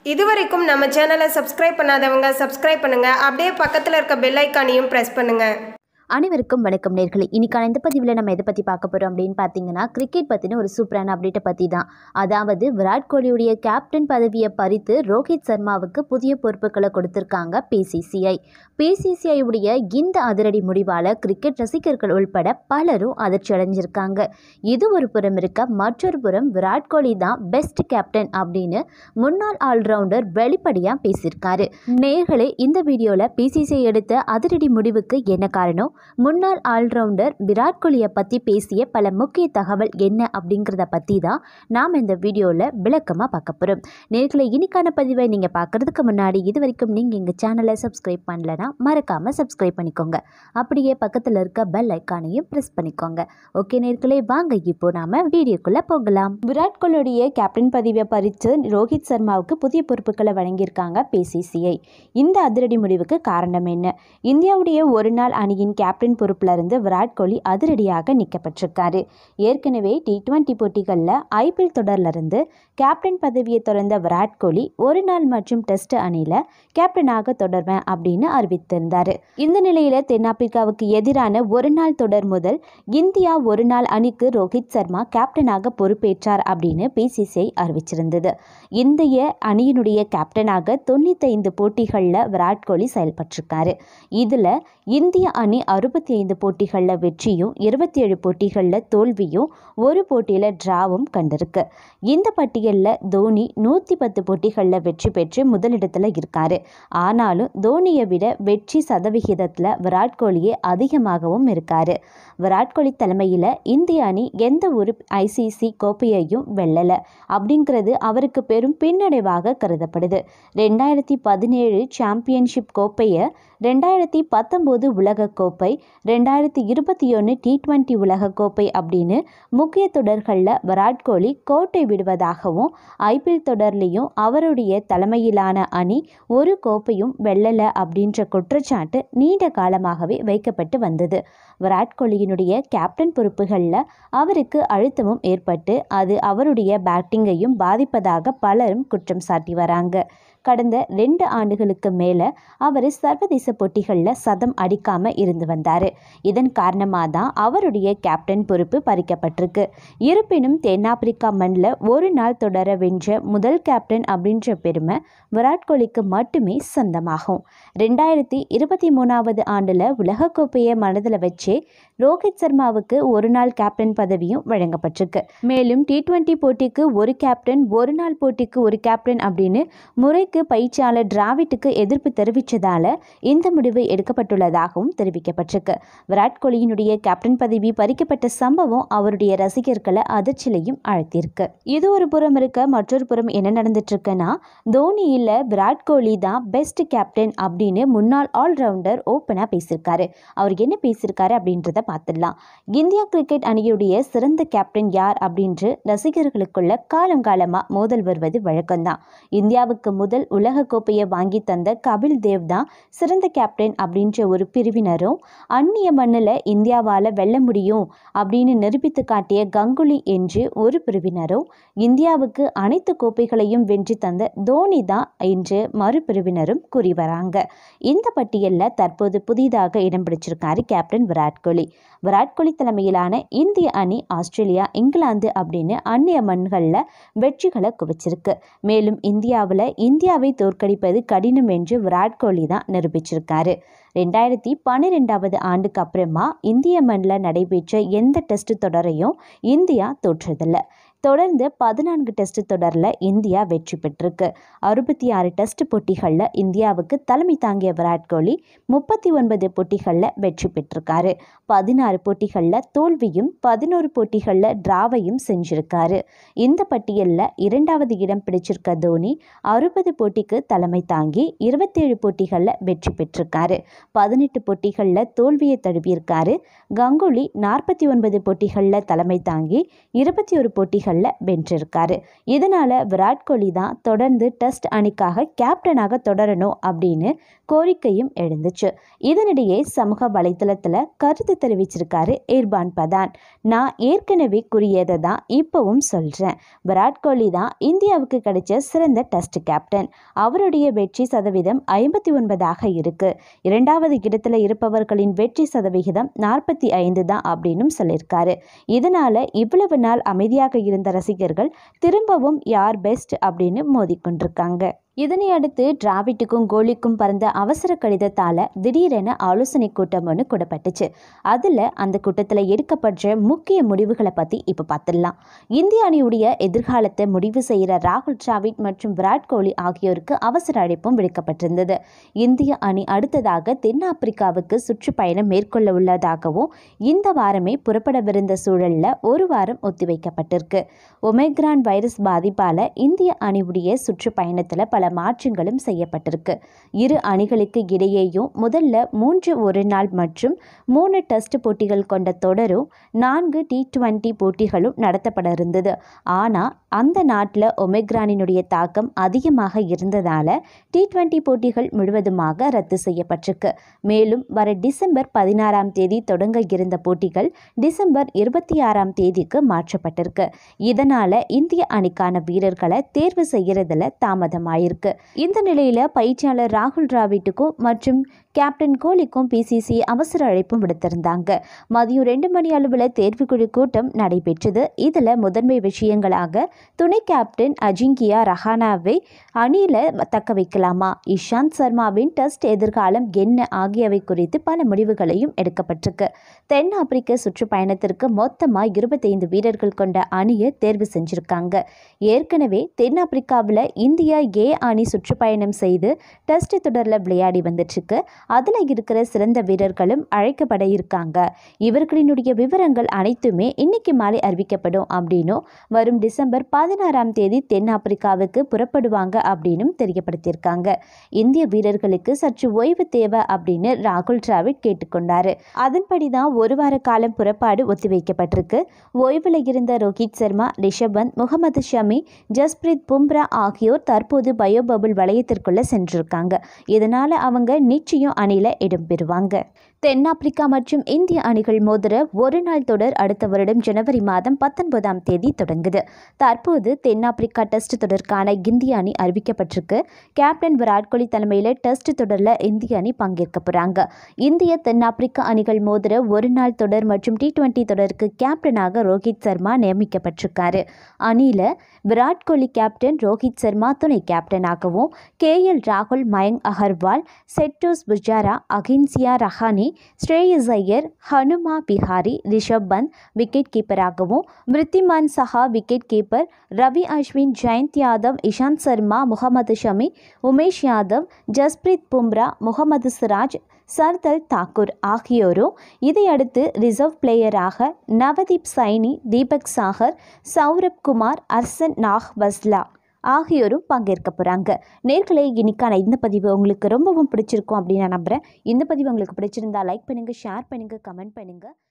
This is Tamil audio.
இதுவரைக்கும் நம்ம சேனலை சப்ஸ்கிரைப் பண்ணாதவங்க சப்ஸ்கிரைப் பண்ணுங்க அப்படியே பக்கத்தில் இருக்க பெல் ஐக்கானையும் ப்ரெஸ் பண்ணுங்க அனைவருக்கும் வணக்கம் நேர்களே இன்னைக்கான இந்த பதிவில் நம்ம எதை பற்றி பார்க்க போகிறோம் அப்படின்னு பார்த்தீங்கன்னா கிரிக்கெட் பற்றின ஒரு சூப்பரான அப்டேட்டை பற்றி தான் அதாவது விராட் கோலியுடைய கேப்டன் பதவியை பறித்து ரோஹித் சர்மாவுக்கு புதிய பொறுப்புகளை கொடுத்துருக்காங்க பிசிசிஐ பிசிசிஐ உடைய இந்த அதிரடி முடிவால் கிரிக்கெட் ரசிகர்கள் உள்பட பலரும் அதிர்ச்சி அடைஞ்சிருக்காங்க இது ஒரு புறம் இருக்க மற்றொரு புறம் விராட் கோலி தான் பெஸ்ட் கேப்டன் அப்படின்னு முன்னாள் ஆல்ரவுண்டர் வெளிப்படையாக பேசியிருக்காரு நேர்களே இந்த வீடியோவில் பிசிசிஐ எடுத்த அதிரடி முடிவுக்கு என்ன காரணம் முன்னாள் ஆல்ரவுண்டர் விராட் கோலியை பற்றி பேசிய பல முக்கிய தகவல் என்ன அப்படிங்கிறத பற்றி தான் நாம் இந்த வீடியோவில் விளக்கமாக பார்க்க போகிறோம் நேர்களை இன்னைக்கான பதிவை நீங்கள் பார்க்குறதுக்கு முன்னாடி இது வரைக்கும் நீங்கள் எங்கள் சேனலை சப்ஸ்கிரைப் பண்ணலைன்னா மறக்காமல் சப்ஸ்கிரைப் பண்ணிக்கோங்க அப்படியே பக்கத்தில் இருக்க பெல் ஐக்கானையும் ப்ரெஸ் பண்ணிக்கோங்க ஓகே நேர்களே வாங்க இப்போ நாம் வீடியோக்குள்ளே போகலாம் விராட் கோலியுடைய கேப்டன் பதவியை பறித்து ரோஹித் சர்மாவுக்கு புதிய பொறுப்புகளை வழங்கியிருக்காங்க பிசிசிஐ இந்த அதிரடி முடிவுக்கு காரணம் என்ன இந்தியாவுடைய ஒரு நாள் அணியின் கேப்டன் பொறுப்பில் இருந்து விராட் கோலி அதிரடியாக நீக்கப்பட்டிருக்காரு ஏற்கனவே டி டுவெண்ட்டி போட்டிகளில் ஐபிஎல் தொடரிலிருந்து கேப்டன் பதவியை தொடர்ந்த விராட் கோலி ஒரு நாள் மற்றும் டெஸ்ட் அணியில் கேப்டனாக தொடர்வேன் அப்படின்னு அறிவித்திருந்தார் இந்த நிலையில் தென்னாப்பிரிக்காவுக்கு எதிரான ஒரு நாள் தொடர் முதல் இந்தியா ஒரு நாள் அணிக்கு ரோஹித் சர்மா கேப்டனாக பொறுப்பேற்றார் அப்படின்னு பிசிசிஐ அறிவிச்சிருந்தது இந்திய அணியினுடைய கேப்டனாக தொண்ணூத்தைந்து போட்டிகளில் விராட் கோலி செயல்பட்டிருக்காரு இதில் இந்திய அணி அறுபத்தி ஐந்து போட்டிகளில் வெற்றியும் இருபத்தி ஏழு போட்டிகளில் தோல்வியும் ஒரு போட்டியில் டிராவும் கண்டிருக்கு இந்த பட்டியலில் தோனி நூற்றி பத்து போட்டிகளில் வெற்றி பெற்று முதலிடத்தில் இருக்காரு ஆனாலும் தோனியை விட வெற்றி சதவிகிதத்தில் விராட் கோலியே அதிகமாகவும் இருக்காரு விராட் கோலி தலைமையில் இந்திய அணி எந்த ஒரு ஐசிசி கோப்பையையும் வெல்லலை அப்படிங்கிறது அவருக்கு பெரும் பின்னடைவாக கருதப்படுது ரெண்டாயிரத்தி பதினேழு சாம்பியன்ஷிப் கோப்பையை ரெண்டாயிரத்தி பத்தொம்போது உலகக்கோப்பை ரெண்டாயிரத்தி இருபத்தி ஒன்று டி டுவெண்ட்டி உலகக்கோப்பை அப்படின்னு முக்கிய தொடர்களில் விராட் கோலி கோட்டை விடுவதாகவும் ஐபிஎல் தொடர்லேயும் அவருடைய தலைமையிலான அணி ஒரு கோப்பையும் வெல்லலை அப்படின்ற குற்றச்சாட்டு நீண்ட காலமாகவே வைக்கப்பட்டு வந்தது விராட் கோலியினுடைய கேப்டன் பொறுப்புகளில் அவருக்கு அழுத்தமும் ஏற்பட்டு அது அவருடைய பேட்டிங்கையும் பாதிப்பதாக பலரும் குற்றம் சாட்டி வராங்க கடந்த ரெண்டு ஆண்டுகளுக்கு மேலே அவர் சர்வதேச போட்டிகளில் சதம் அடிக்காமல் இருந்து வந்தார் இதன் காரணமாக தான் அவருடைய கேப்டன் பொறுப்பு பறிக்கப்பட்டிருக்கு இருப்பினும் தென்னாப்பிரிக்கா மண்ணில் ஒரு நாள் தொடர வென்ற முதல் கேப்டன் அப்படின்ற பெருமை விராட் கோலிக்கு மட்டுமே சொந்தமாகும் ரெண்டாயிரத்தி இருபத்தி மூணாவது ஆண்டில் உலகக்கோப்பையை மனதில் வச்சே ரோஹித் சர்மாவுக்கு ஒரு நாள் கேப்டன் பதவியும் வழங்கப்பட்டிருக்கு மேலும் டி டுவெண்ட்டி போட்டிக்கு ஒரு கேப்டன் ஒரு நாள் போட்டிக்கு ஒரு கேப்டன் அப்படின்னு முறைக்கு பயிற்சியாளர் டிராவிட்டுக்கு எதிர்ப்பு தெரிவித்ததால இந்த முடிவு எடுக்கப்பட்டுள்ளதாகவும் தெரிவிக்கப்பட்டிருக்கு விராட் கோலியினுடைய கேப்டன் பதவி பறிக்கப்பட்ட சம்பவம் அவருடைய ரசிகர்களை அதிர்ச்சியிலையும் அழுத்தியிருக்கு இது ஒரு புறம் இருக்க மற்றொரு புறம் என்ன நடந்துட்டு இருக்குன்னா தோனி இல்ல விராட் கோலி தான் பெஸ்ட் கேப்டன் அப்படின்னு முன்னாள் ஆல்ரவுண்டர் ஓப்பனாக பேசியிருக்காரு அவர் என்ன பேசியிருக்காரு அப்படின்றத பார்த்துடலாம் இந்தியா கிரிக்கெட் அணியுடைய சிறந்த கேப்டன் யார் அப்படின்று ரசிகர்களுக்குள்ள காலங்காலமாக மோதல் வருவது வழக்கம்தான் இந்தியாவுக்கு முதல் உலக கோப்பையை வாங்கி தந்த கபில் தேவ் தான் சிறந்த கேப்டன் அப்படின்ற ஒரு பிரிவினரும் அந்நிய மண்ணில் இந்தியாவால் வெல்ல முடியும் அப்படின்னு நிரூபித்து காட்டிய கங்குலி என்று ஒரு பிரிவினரும் இந்தியாவுக்கு அனைத்து கோப்பைகளையும் வென்று தந்த தோனி தான் என்று மறுபிரிவினரும் கூறி வராங்க இந்த பட்டியலில் தற்போது புதிதாக இடம் பிடிச்சிருக்காரு கேப்டன் விராட் கோலி விராட் கோலி தலைமையிலான இந்திய அணி ஆஸ்திரேலியா இங்கிலாந்து அப்படின்னு அந்நிய மண்களில் வெற்றிகளை குவிச்சிருக்கு மேலும் இந்தியாவில் இந்தியாவை தோற்கடிப்பது கடினம் என்று விராட் கோலி தான் நிரூபிச்சிருக்காரு ரெண்டாயிரத்தி பன்னிரெண்டாவது ஆண்டுக்கு அப்புறமா இந்திய மண்ணில் நடைபெற்ற எந்த டெஸ்ட் தொடரையும் இந்தியா தோற்றதில்லை தொடர்ந்து பதினான்கு டெஸ்ட் தொடரில் இந்தியா வெற்றி பெற்றிருக்கு அறுபத்தி ஆறு டெஸ்ட் போட்டிகளில் இந்தியாவுக்கு தலைமை தாங்கிய விராட் கோலி முப்பத்தி ஒன்பது போட்டிகளில் வெற்றி பெற்றிருக்காரு பதினாறு போட்டிகளில் தோல்வியும் பதினோரு போட்டிகளில் டிராவையும் செஞ்சிருக்காரு இந்த பட்டியலில் இரண்டாவது இடம் பிடிச்சிருக்க தோனி அறுபது போட்டிக்கு தலைமை தாங்கி இருபத்தேழு போட்டிகளில் வெற்றி பெற்றிருக்காரு பதினெட்டு போட்டிகளில் தோல்வியை தழுவியிருக்காரு கங்குலி நாற்பத்தி ஒன்பது போட்டிகளில் தலைமை தாங்கி இருபத்தி ஒரு போட்டிகள் போட்டிகளில் வென்றிருக்காரு இதனால் விராட் கோலி தான் தொடர்ந்து டெஸ்ட் அணிக்காக கேப்டனாக தொடரணும் அப்படின்னு கோரிக்கையும் எழுந்துச்சு இதனிடையே சமூக வலைத்தளத்தில் கருத்து தெரிவிச்சிருக்காரு இர்பான் பதான் நான் ஏற்கனவே கூறியதை தான் இப்போவும் சொல்கிறேன் விராட் கோலி தான் இந்தியாவுக்கு கிடைச்ச சிறந்த டெஸ்ட் கேப்டன் அவருடைய வெற்றி சதவீதம் ஐம்பத்தி ஒன்பதாக இருக்கு இரண்டாவது இடத்துல இருப்பவர்களின் வெற்றி சதவிகிதம் நாற்பத்தி ஐந்து தான் அப்படின்னும் சொல்லியிருக்காரு இதனால இவ்வளவு நாள் அமைதியாக இருந்த ரசிகர்கள் திரும்பவும் யார் பெஸ்ட் அப்படின்னு மோதிக்கொண்டிருக்காங்க இதனை அடுத்து டிராவிட்டுக்கும் கோலிக்கும் பறந்த அவசர கடிதத்தால் திடீரென ஆலோசனை கூட்டம் ஒன்று கூடப்பட்டுச்சு அதில் அந்த கூட்டத்தில் எடுக்கப்பட்ட முக்கிய முடிவுகளை பற்றி இப்போ பார்த்துடலாம் இந்திய அணியுடைய எதிர்காலத்தை முடிவு செய்கிற ராகுல் டிராவிட் மற்றும் விராட் கோலி ஆகியோருக்கு அவசர அழைப்பும் விடுக்கப்பட்டிருந்தது இந்திய அணி அடுத்ததாக தென்னாப்பிரிக்காவுக்கு சுற்றுப்பயணம் மேற்கொள்ள உள்ளதாகவும் இந்த வாரமே புறப்படவிருந்த சூழலில் ஒரு வாரம் ஒத்திவைக்கப்பட்டிருக்கு ஒமைக்ரான் வைரஸ் பாதிப்பால் இந்திய அணியுடைய சுற்றுப்பயணத்தில் பல மாற்றங்களும் செய்யப்பட்டிருக்கு இரு அணிகளுக்கு இடையேயும் முதல்ல மூன்று ஒரு நாள் மற்றும் மூணு டெஸ்ட் போட்டிகள் கொண்ட தொடரும் நான்கு டி டுவெண்ட்டி போட்டிகளும் நடத்தப்பட இருந்தது ஆனால் அந்த நாட்டில் ஒமெக்ரானினுடைய தாக்கம் அதிகமாக இருந்ததால் டி டுவெண்ட்டி போட்டிகள் முழுவதுமாக ரத்து செய்யப்பட்டிருக்கு மேலும் வர டிசம்பர் பதினாறாம் தேதி தொடங்க இருந்த போட்டிகள் டிசம்பர் இருபத்தி ஆறாம் தேதிக்கு மாற்றப்பட்டிருக்கு இதனால் இந்திய அணிக்கான வீரர்களை தேர்வு செய்கிறதுல தாமதமாயிருக்கு இந்த நிலையில் பயிற்சியாளர் ராகுல் டிராவிட்டுக்கும் மற்றும் கேப்டன் கோலிக்கும் பிசிசி அவசர அழைப்பும் விடுத்திருந்தாங்க மதியம் ரெண்டு மணி அளவில் தேர்வுக்குழு கூட்டம் நடைபெற்றது இதில் முதன்மை விஷயங்களாக துணை கேப்டன் அஜிங்கியா ரஹானாவை அணியில் தக்க வைக்கலாமா இஷாந்த் சர்மாவின் டெஸ்ட் எதிர்காலம் என்ன ஆகியவை குறித்து பல முடிவுகளையும் எடுக்கப்பட்டிருக்கு தென் ஆப்பிரிக்க சுற்றுப்பயணத்திற்கு மொத்தமாக இருபத்தைந்து வீரர்கள் கொண்ட அணியை தேர்வு செஞ்சுருக்காங்க ஏற்கனவே தென்னாப்பிரிக்காவில் இந்தியா ஏ அணி சுற்றுப்பயணம் செய்து டெஸ்ட் தொடரில் விளையாடி வந்துட்டுருக்கு அதில் இருக்கிற சிறந்த வீரர்களும் அழைக்கப்பட இருக்காங்க இவர்களினுடைய விவரங்கள் அனைத்துமே இன்னைக்கு மாலை அறிவிக்கப்படும் அப்படின்னும் வரும் டிசம்பர் பதினாறாம் தேதி தென்னாப்பிரிக்காவுக்கு புறப்படுவாங்க அப்படின்னும் தெரியப்படுத்தியிருக்காங்க இந்திய வீரர்களுக்கு சற்று ஓய்வு தேவை அப்படின்னு ராகுல் டிராவிட் கேட்டுக்கொண்டாரு அதன்படி தான் ஒரு வார காலம் புறப்பாடு ஒத்திவைக்கப்பட்டிருக்கு ஓய்வில் இருந்த ரோஹித் சர்மா ரிஷப் பந்த் முகமது ஷமி ஜஸ்பிரீத் பும்ரா ஆகியோர் தற்போது பயோபபுள் வளையத்திற்குள்ள சென்றிருக்காங்க இதனால அவங்க நிச்சயம் அணியில் இடம்பெறுவாங்க தென்னாப்பிரிக்கா மற்றும் இந்திய அணிகள் மோதிர ஒரு நாள் தொடர் அடுத்த வருடம் ஜனவரி மாதம் பத்தொன்பதாம் தேதி தொடங்குது தற்போது தென்னாப்பிரிக்கா டெஸ்ட் தொடருக்கான இந்திய அணி அறிவிக்கப்பட்டிருக்கு கேப்டன் விராட் கோலி தலைமையில் டெஸ்ட் தொடரில் இந்திய அணி பங்கேற்க போகிறாங்க இந்திய தென்னாப்பிரிக்கா அணிகள் மோதிர ஒரு நாள் தொடர் மற்றும் டி டுவெண்ட்டி தொடருக்கு கேப்டனாக ரோஹித் சர்மா நியமிக்கப்பட்டிருக்காரு அணியில் விராட் கோலி கேப்டன் ரோஹித் சர்மா துணை கேப்டனாகவும் கே எல் ராகுல் மயங்க் அகர்வால் செட்டோஸ் புஜாரா அகின்சியா ரஹானி ஸ்ரேயஸ் ஐயர் ஹனுமா பிஹாரி ரிஷப் பந்த் விக்கெட் கீப்பராகவும் மிருத்திமான் சஹா விக்கெட் கீப்பர் ரவி அஸ்வின் ஜெயந்த் யாதவ் இஷாந்த் சர்மா முகமது ஷமி உமேஷ் யாதவ் ஜஸ்பிரீத் பும்ரா முகமது சிராஜ் சர்தல் தாக்கூர் ஆகியோரும் இதையடுத்து ரிசர்வ் பிளேயராக நவதீப் சைனி தீபக் சாகர் சௌரப் குமார் அர்சன் நாக் பஸ்லா ஆகியோரும் பங்கேற்க போகிறாங்க நேர்களே இன்னைக்கான இந்த பதிவு உங்களுக்கு ரொம்பவும் பிடிச்சிருக்கும் அப்படின்னு நான் நம்புகிறேன் இந்த பதிவு உங்களுக்கு பிடிச்சிருந்தா லைக் பண்ணுங்கள் ஷேர் பண்ணுங்கள் கமெண்ட் பண்ணுங்கள்